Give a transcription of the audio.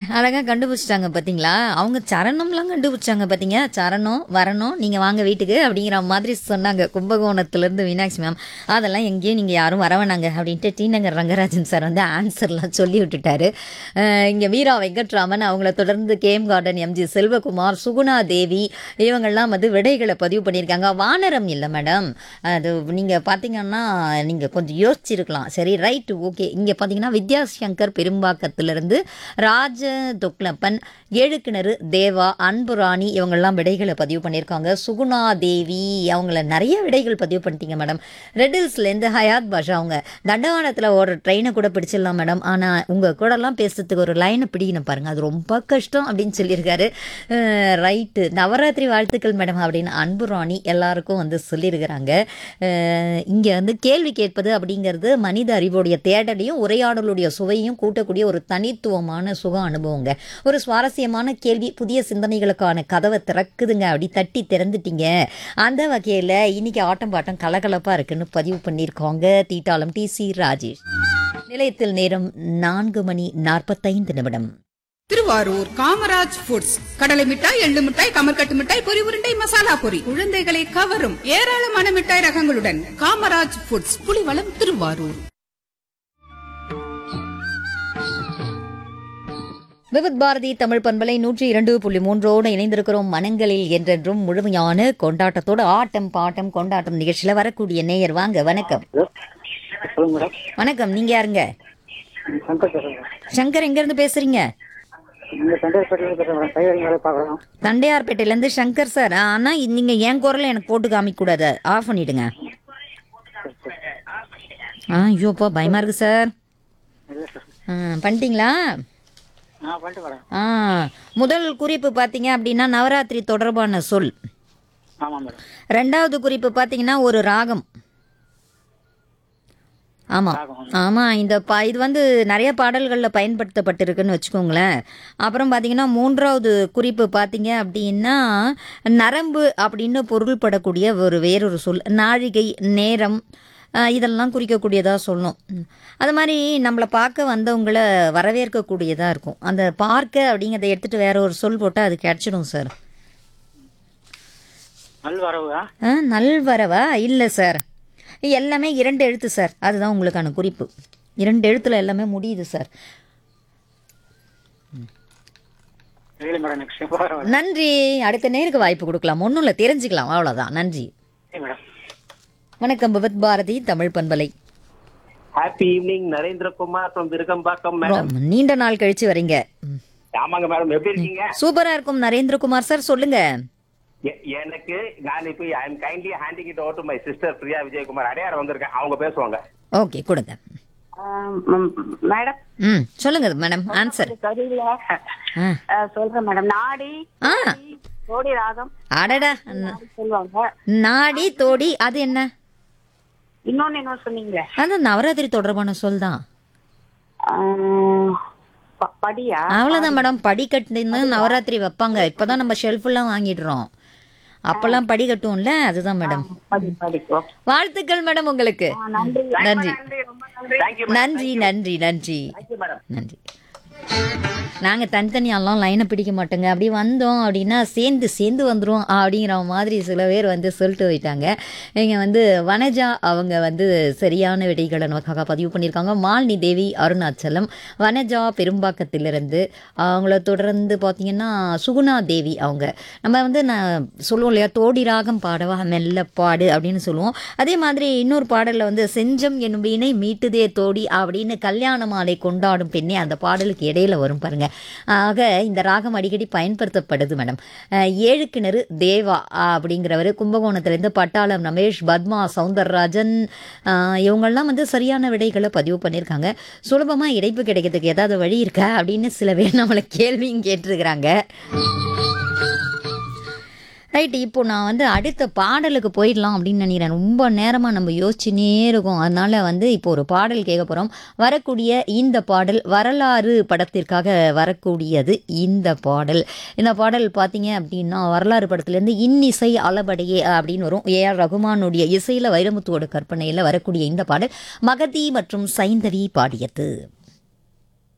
அழகா கண்டுபிடிச்சிட்டாங்க பாத்தீங்களா அவங்க சரணம்லாம் கண்டுபிடிச்சாங்க பாத்தீங்க சரணம் வரணும் நீங்க வாங்க வீட்டுக்கு அப்படிங்கிற மாதிரி சொன்னாங்க கும்பகோணத்துல இருந்து மீனாட்சி மேம் அதெல்லாம் எங்கேயும் நீங்க யாரும் வர வேணாங்க அப்படின்ட்டு டி நகர் ரங்கராஜன் சார் வந்து ஆன்சர்லாம் சொல்லி விட்டுட்டாரு அஹ் இங்க வீரா வெங்கட்ராமன் அவங்கள தொடர்ந்து கேம் கார்டன் எம்ஜி செல்வகுமார் சுகுணா தேவி இவங்கெல்லாம் வந்து விடைகளை பதிவு பண்ணியிருக்காங்க வானரம் இல்லை மேடம் அது நீங்கள் பார்த்தீங்கன்னா நீங்கள் கொஞ்சம் யோசிச்சிருக்கலாம் சரி ரைட்டு ஓகே இங்கே பார்த்தீங்கன்னா வித்யாசங்கர் பெரும்பாக்கத்திலிருந்து ராஜ துக்லப்பன் ஏழுக்கிணறு தேவா அன்புராணி இவங்கெல்லாம் விடைகளை பதிவு பண்ணியிருக்காங்க சுகுணா தேவி அவங்கள நிறைய விடைகள் பதிவு பண்ணிட்டீங்க மேடம் ரெட்டில்ஸ்லேருந்து ஹயாத் பாஷா அவங்க தண்டவாளத்தில் ஓடுற ட்ரெயினை கூட பிடிச்சிடலாம் மேடம் ஆனால் உங்கள் கூடலாம் பேசுறதுக்கு ஒரு லைனை பிடிக்கணும் பாருங்கள் அது ரொம்ப கஷ்டம் அப்படின்னு சொல்லியிருக்காரு ரைட்டு நவராத்திரி வாழ்த்துக்கள் மேடம் அப்படின்னு அன்பு ராணி எல்லாருக்கும் வந்து சொல்லியிருக்கிறாங்க இங்கே வந்து கேள்வி கேட்பது அப்படிங்கிறது மனித அறிவுடைய தேடலையும் உரையாடலுடைய சுவையும் கூட்டக்கூடிய ஒரு தனித்துவமான சுக அனுபவங்க ஒரு சுவாரஸ்யமான கேள்வி புதிய சிந்தனைகளுக்கான கதவை திறக்குதுங்க அப்படி தட்டி திறந்துட்டீங்க அந்த வகையில் இன்னைக்கு ஆட்டம் பாட்டம் கலகலப்பாக இருக்குன்னு பதிவு பண்ணியிருக்காங்க தீட்டாளம் டி சி ராஜேஷ் நிலையத்தில் நேரம் நான்கு மணி நாற்பத்தைந்து நிமிடம் திருவாரூர் காமராஜ் ஃபுட்ஸ் கடலை மிட்டாய் எள்ளு மிட்டாய் கமர்கட்டு மிட்டாய் பொரி உருண்டை மசாலா பொரி குழந்தைகளை கவரும் ஏராளமான மிட்டாய் ரகங்களுடன் காமராஜ் ஃபுட்ஸ் புலிவளம் திருவாரூர் விவித் பாரதி தமிழ் பண்பலை நூற்றி இரண்டு புள்ளி மூன்றோடு இணைந்திருக்கிறோம் மனங்களில் என்றென்றும் முழுமையான கொண்டாட்டத்தோட ஆட்டம் பாட்டம் கொண்டாட்டம் நிகழ்ச்சியில் வரக்கூடிய நேயர் வாங்க வணக்கம் சொல்லுங்க மேடம் வணக்கம் நீங்க யாருங்க சந்தோஷ் பேசுறேன் சங்கர் எங்க இருந்து பேசுறீங்க இந்த சந்தோஷப்பட்டு பேசுறேன் மேடம் டைலரிங் வேலை பார்க்குறோம் தண்டையார்பேட்டையில இருந்து சங்கர் சார் ஆனா நீங்க என் குரலை எனக்கு போட்டு காமிக்க கூடாது ஆஃப் பண்ணிடுங்க ஆ ஐயோப்பா பயமா இருக்கு சார் இல்லை சார் ஆ, பண்ணிட்டீங்களா ஆ பண்ணிட்டு மேடம் ஆ முதல் குறிப்பு பார்த்தீங்க அப்படின்னா நவராத்திரி தொடர்பான சொல் ஆமாம் மேடம் ரெண்டாவது குறிப்பு பார்த்தீங்கன்னா ஒரு ராகம் ஆமாம் ஆமாம் இந்த பா இது வந்து நிறைய பாடல்களில் பயன்படுத்தப்பட்டிருக்குன்னு வச்சுக்கோங்களேன் அப்புறம் பார்த்தீங்கன்னா மூன்றாவது குறிப்பு பார்த்தீங்க அப்படின்னா நரம்பு அப்படின்னு பொருள்படக்கூடிய ஒரு வேறொரு சொல் நாழிகை நேரம் ஆஹ் இதெல்லாம் குறிக்கக்கூடியதாக சொல்லணும் ம். அது மாதிரி நம்மளை பார்க்க வந்தவங்கள வரவேற்கக்கூடியதாக இருக்கும் அந்த பார்க்க அப்படிங்கிறத எடுத்துகிட்டு வேற ஒரு சொல் போட்டால் அது கிடச்சிடும் சார் நல்வரவா ஆ நல்வரவா இல்லை சார் எல்லாமே இரண்டு எழுத்து சார் அதுதான் உங்களுக்கான குறிப்பு இரண்டு எழுத்துல எல்லாமே முடியுது சார் இல்லை மேடம் நெக்ஸ்ட் வர நன்றி அடுத்த நேருக்கு வாய்ப்பு கொடுக்கலாம் ஒன்றும் இல்லை தெரிஞ்சுக்கலாம் அவ்வளோதான் நன்றி மேடம் வணக்கம் பகவத் பாரதி தமிழ் பண்பலை happy evening Narendrakumar from Virugambakkam madam ரொம்ப நீண்ட நாள் கழிச்சு வரீங்க ம். ஆமாங்க மேடம் எப்படி இருக்கீங்க சூப்பரா இருக்கும் நரேந்திரகுமார் சார் சொல்லுங்க எ- எனக்கு நான் இப்போ I am kindly handing it over to my sister Priya Vijayakumar Adyar வந்திருக்கேன் அவங்க பேசுவாங்க ஓகே கொடுங்க மேடம் ம் சொல்லுங்க மேடம் ஆன்சர் சரியில்ல ஆ அஹ், சொல்றேன் மேடம் நாடி ஆ கோடி ராகம் அடடா ந- சொல்லுவாங்க நாடி தோடி அது என்ன இன்னொன்னு என்ன சொன்னீங்களே அது நவராத்திரி தொடர்பான சொல் தான் அஹ், ப- படியா அவ்வளோதான் மேடம் படிக்கட்டுன்னு நவராத்திரி வைப்பாங்க இப்போதான் நம்ம ஷெல்ஃபெல்லாம் வாங்கிடுறோம் அப்பெல்லாம் படி கட்டுவோம்ல அதுதான் மேடம் படி படிக்கும் வாழ்த்துக்கள் மேடம் உங்களுக்கு நன்றி நன்றி ரொம்ப நன்றி தேங்க்யூ நன்றி நன்றி நன்றி மேடம் நன்றி நாங்கள் தனித்தனியாலாம் லைனை பிடிக்க மாட்டோங்க அப்படி வந்தோம் அப்படின்னா சேர்ந்து சேர்ந்து வந்துடும் அப்படிங்கிற மாதிரி சில பேர் வந்து சொல்லிட்டு போயிட்டாங்க இங்கே வந்து வனஜா அவங்க வந்து சரியான விடைகளை நமக்காக பதிவு பண்ணியிருக்காங்க மாலினி தேவி அருணாச்சலம் வனஜா பெரும்பாக்கத்திலிருந்து அவங்கள தொடர்ந்து பார்த்தீங்கன்னா சுகுணா தேவி அவங்க நம்ம வந்து நான் சொல்லுவோம் இல்லையா தோடி ராகம் பாடவா மெல்ல பாடு அப்படின்னு சொல்லுவோம் அதே மாதிரி இன்னொரு பாடலில் வந்து செஞ்சம் என்னும் வீணை மீட்டுதே தோடி அப்படின்னு கல்யாண மாலை கொண்டாடும் பெண்ணே அந்த பாடலுக்கு இடையில வரும் பாருங்க ஆக இந்த ராகம் அடிக்கடி பயன்படுத்தப்படுது மேடம் அஹ் ஏழு கிணறு தேவா அப்படிங்கிறவர் கும்பகோணத்துலேருந்து பட்டாளம் ரமேஷ் பத்மா சவுந்தரராஜன் அஹ் இவங்கெல்லாம் வந்து சரியான விடைகளை பதிவு பண்ணியிருக்காங்க சுலபமாக இடைப்பு கிடைக்கிறதுக்கு ஏதாவது வழி இருக்கா அப்படின்னு சில பேர் நம்மளை கேள்வியும் கேட்டிருக்கிறாங்க ரைட் இப்போ நான் வந்து அடுத்த பாடலுக்கு போயிடலாம் அப்படின்னு நினைக்கிறேன் ரொம்ப நேரமாக நம்ம யோசிச்சுனே இருக்கோம் அதனால வந்து இப்போ ஒரு பாடல் கேட்க போகிறோம் வரக்கூடிய இந்த பாடல் வரலாறு படத்திற்காக வரக்கூடியது இந்த பாடல் இந்த பாடல் பார்த்தீங்க அப்படின்னா வரலாறு படத்துலேருந்து இன்னிசை அளபடையே அப்படின்னு வரும் ஏஆர் ரகுமானுடைய இசையில் வைரமுத்துவோட கற்பனையில் வரக்கூடிய இந்த பாடல் மகதி மற்றும் சைந்தவி பாடியது